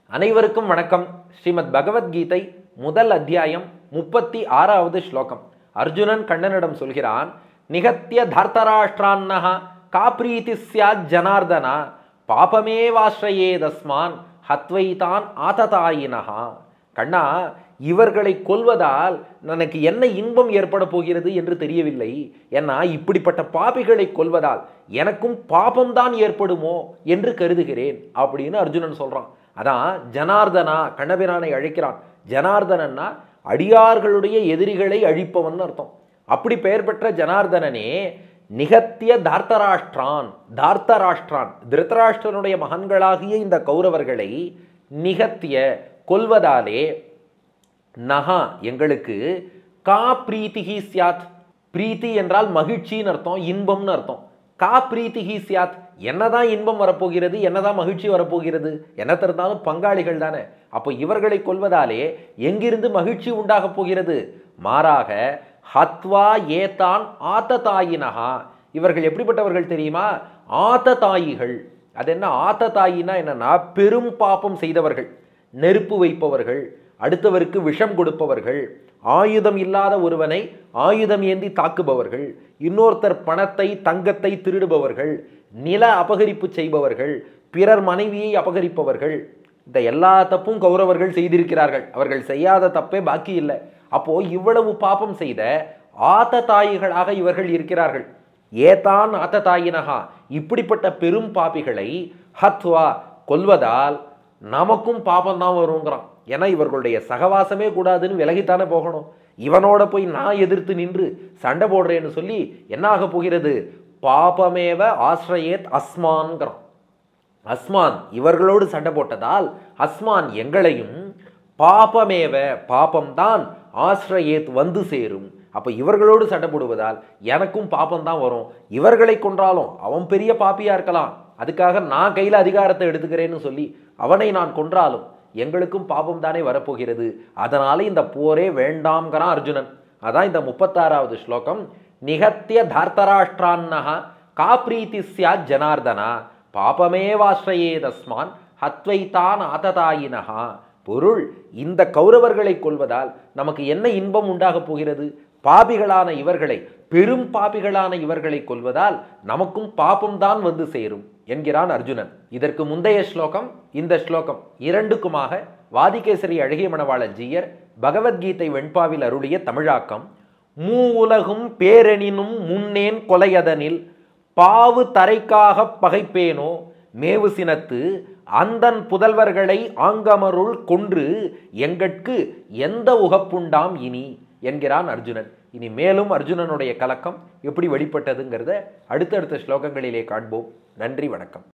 அனைவருக்கும் வணக்கம் ஸ்ரீமத் பகவத்கீதை முதல் அத்தியாயம் முப்பத்தி ஆறாவது ஸ்லோகம் அர்ஜுனன் கண்ணனிடம் சொல்கிறான் நிகத்திய தர்த்தராஷ்டிரான்னஹ காப்ரீதி சியாத் ஜனார்தனா பாபமேவாஸ்ரயேதஸ்மான் ஹத்வைதான் ஆததாயினஹா கண்ணா இவர்களை கொல்வதால் எனக்கு என்ன இன்பம் ஏற்பட போகிறது என்று தெரியவில்லை ஏன்னா இப்படிப்பட்ட பாபிகளை கொல்வதால் எனக்கும் பாபம்தான் ஏற்படுமோ என்று கருதுகிறேன் அப்படின்னு அர்ஜுனன் சொல்றான் அதான் ஜனார்தனா கண்ணபிரானை அழைக்கிறான் ஜனார்தனன்னா அடியார்களுடைய எதிரிகளை அழிப்பவன் அர்த்தம் அப்படி பெயர் பெற்ற ஜனார்தனனே நிகத்திய தார்த்தராஷ்டிரான் தார்த்தராஷ்டிரான் திருத்தராஷ்டிரனுடைய மகன்களாகிய இந்த கௌரவர்களை நிகத்திய கொல்வதாலே நகா எங்களுக்கு கா பிரீத்திஹி சியாத் பிரீத்தி என்றால் மகிழ்ச்சின்னு அர்த்தம் இன்பம்னு அர்த்தம் கா பிரீத்திஹி சியாத் என்னதான் இன்பம் வரப்போகிறது என்னதான் மகிழ்ச்சி வரப்போகிறது என்ன தெரிந்தாலும் பங்காளிகள் தானே அப்போ இவர்களை கொல்வதாலே எங்கிருந்து மகிழ்ச்சி உண்டாகப் போகிறது மாறாக ஹத்வா ஏதான் ஆத்ததாயினஹா இவர்கள் எப்படிப்பட்டவர்கள் தெரியுமா ஆத்ததாயிகள் அது என்ன ஆத்ததாயினா என்னன்னா பெரும் பாப்பம் செய்தவர்கள் நெருப்பு வைப்பவர்கள் அடுத்தவருக்கு விஷம் கொடுப்பவர்கள் ஆயுதம் இல்லாத ஒருவனை ஆயுதம் ஏந்தி தாக்குபவர்கள் இன்னொருத்தர் பணத்தை தங்கத்தை திருடுபவர்கள் நில அபகரிப்பு செய்பவர்கள் பிறர் மனைவியை அபகரிப்பவர்கள் இந்த எல்லா தப்பும் கௌரவர்கள் செய்திருக்கிறார்கள் அவர்கள் செய்யாத தப்பே பாக்கி இல்லை அப்போ இவ்வளவு பாப்பம் செய்த ஆத்த தாயிகளாக இவர்கள் இருக்கிறார்கள் ஏதான் ஆத்த தாயினகா இப்படிப்பட்ட பெரும் பாப்பிகளை ஹத்வா கொல்வதால் நமக்கும் பாபம் தான் வருங்கிறான் ஏன்னா இவர்களுடைய சகவாசமே கூடாதுன்னு விலகித்தானே போகணும் இவனோட போய் நான் எதிர்த்து நின்று சண்டை போடுறேன்னு சொல்லி என்ன ஆக போகிறது பாபமேவ ஆசிரயேத் அஸ்மான்கிறான் அஸ்மான் இவர்களோடு சண்டை போட்டதால் அஸ்மான் எங்களையும் பாபமேவ பாபம்தான் ஆசிரயேத் வந்து சேரும் அப்போ இவர்களோடு சண்டை போடுவதால் எனக்கும் பாப்பம் தான் வரும் இவர்களை கொன்றாலும் அவன் பெரிய பாப்பியா இருக்கலாம் அதுக்காக நான் கையில் அதிகாரத்தை எடுத்துக்கிறேன்னு சொல்லி அவனை நான் கொன்றாலும் எங்களுக்கும் பாபம் தானே வரப்போகிறது அதனால இந்த போரே வேண்டாம்ங்கிறான் அர்ஜுனன் அதான் இந்த முப்பத்தாறாவது ஸ்லோகம் நிகத்திய தார்த்தராஷ்டிரான்னஹ கா பிரீத்தி சியாத் ஜனார்தனா பாபமேவாஸ்ரயே தஸ்மான் ஹத்வைதான் ஆததாயினஹா பொருள் இந்த கௌரவர்களை கொள்வதால் நமக்கு என்ன இன்பம் உண்டாகப் போகிறது பாபிகளான இவர்களை பெரும் பாபிகளான இவர்களை கொல்வதால் நமக்கும் பாபம்தான் வந்து சேரும் என்கிறான் அர்ஜுனன் இதற்கு முந்தைய ஸ்லோகம் இந்த ஸ்லோகம் இரண்டுக்குமாக வாதிகேசரி அழகிய மணவாள ஜீயர் பகவத்கீதை வெண்பாவில் அருளிய தமிழாக்கம் மூ உலகும் பேரெனினும் முன்னேன் கொலையதனில் பாவு தரைக்காக பகைப்பேனோ மேவு சினத்து அந்தன் புதல்வர்களை ஆங்கமருள் கொன்று எங்கட்கு எந்த உகப்புண்டாம் இனி என்கிறான் அர்ஜுனன் இனி மேலும் அர்ஜுனனுடைய கலக்கம் எப்படி வெளிப்பட்டதுங்கிறத அடுத்தடுத்த ஸ்லோகங்களிலே காண்போம் நன்றி வணக்கம்